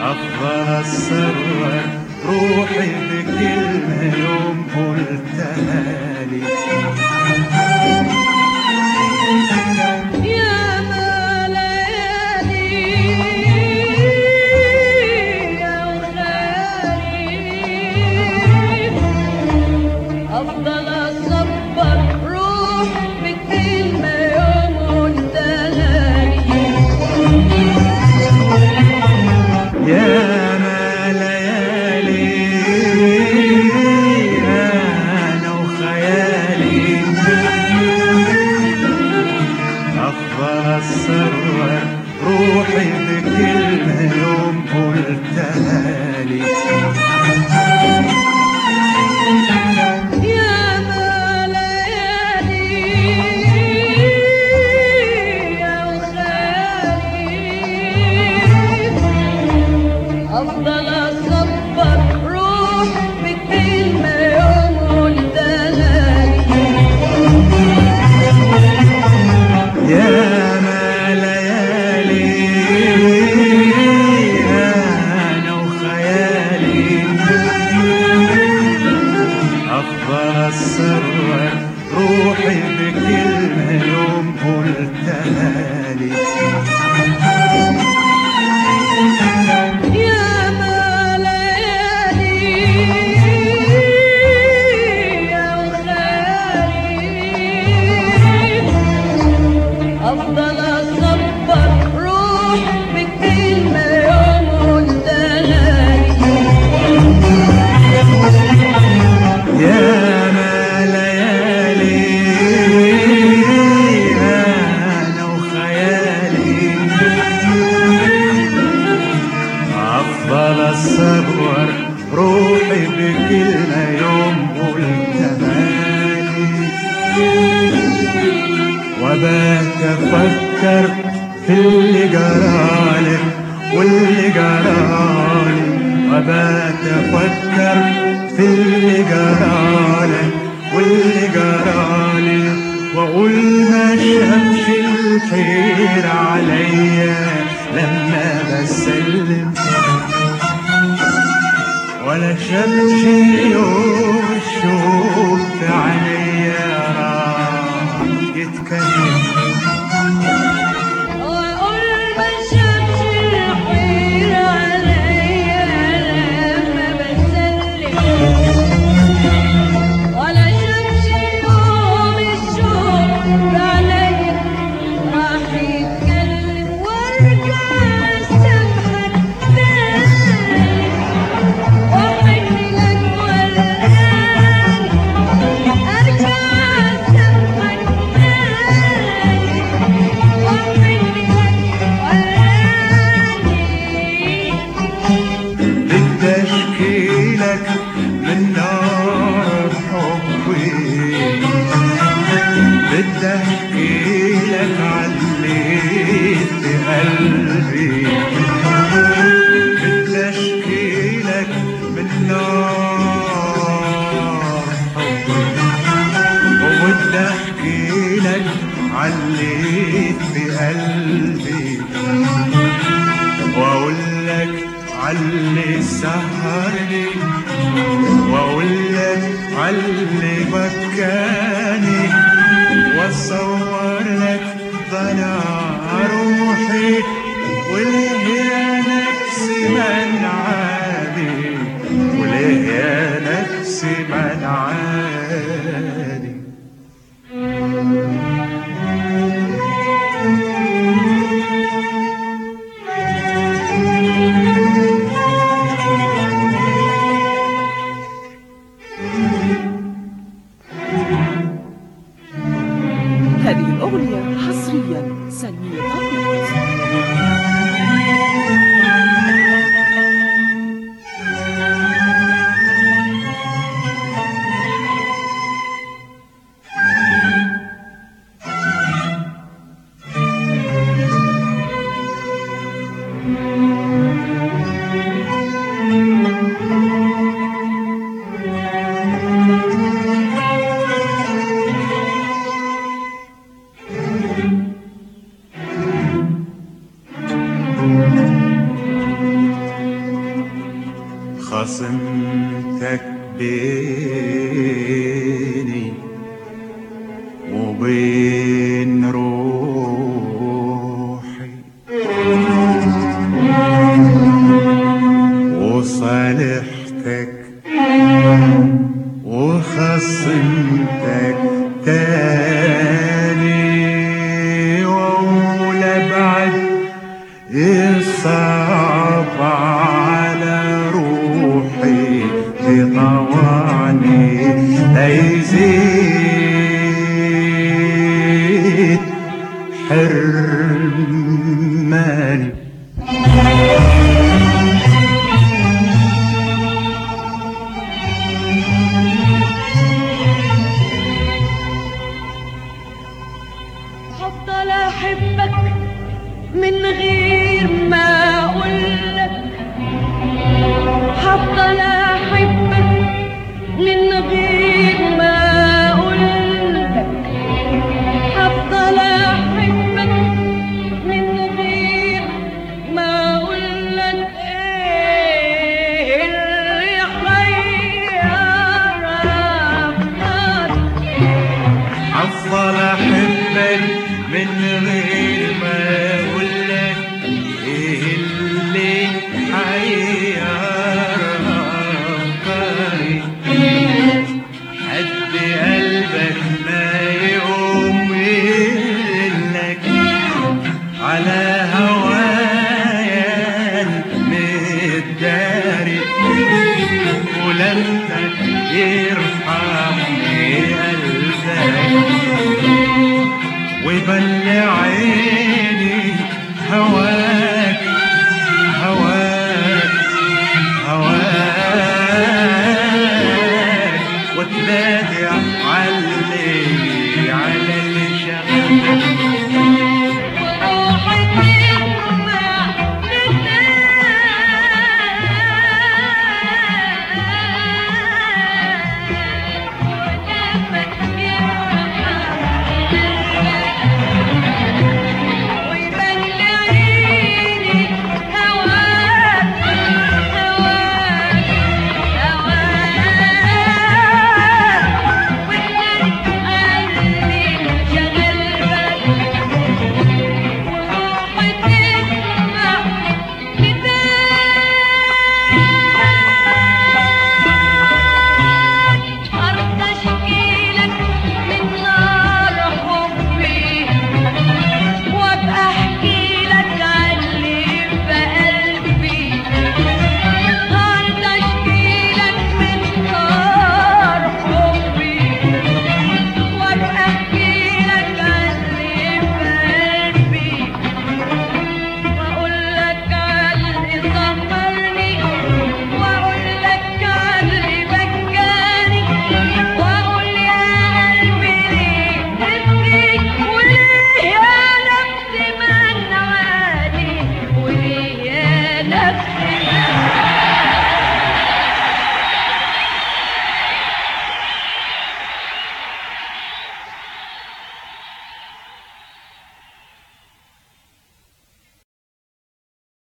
أفضل السرور روحي بكلمة يوم قلتها لي يا ما ليالي يا غالي أفضل أصبر روح بكلمة يوم قلتهالي يا ما ليالي أنا وخيالي أفضل السرور روحي بكلمة يوم قلتها لي يا ما ليالي يا غالي أفضل أصبر روح بكلمة يوم قلتهالي يا ما ليالي أنا وخيالي أفضل السرور روحي بكلمة يوم قلتها لي يا ما ليالي يا غالي أفضل أصبر روح بكلمة يوم قلتهالي يا ما ليالي أنا وخيالي أفضل الصبر روحي بكلمة يوم قلتها لي وبات أفكر في اللي جرالي واللي جرالي وبات أفكر في اللي جرالي واللي جرالي وأقول ما شافش الخير عليا لما بسلم ولا شافش يوم الشوق في عينيا راح يتكلم وأقول ما شافش الخير عليا لما بسلم ولا شافش يوم الشوق عليا راح يتكلم وارجع اسامحك تاني واحن لك وراني ارجع اسامحك تاني واحن لك وراني بدي اشكيلك من نار حبي بدي احكيلك علي في قلبي بدي اشكيلك من نار حبي وبدي احكيلك علي في قلبي واقول لك علي سهرني واقول لك علي بكاني واصور لك ضنا روحي وليه يا نفسي منعاني وليه يا نفسي منعاني هذه الأغنية حصريا سمير أبيض خصمتك بيني وبين روحي وصالحتك وخصمتك تاني وأولى بعد يصعب على روحي تطوعني ليزيد حرماني هفضل احبك من غير ما اقولك هفضل احبك من غير ما اقولك هفضل احبك من غير ما اقولك ايه اللي حيرك افضل احبك من غير ما اقولك ايه اللي حيرفكري قد قلبك ما يقوم يقلك على هوايا المداري ولما يرحمني قلبك ويبلع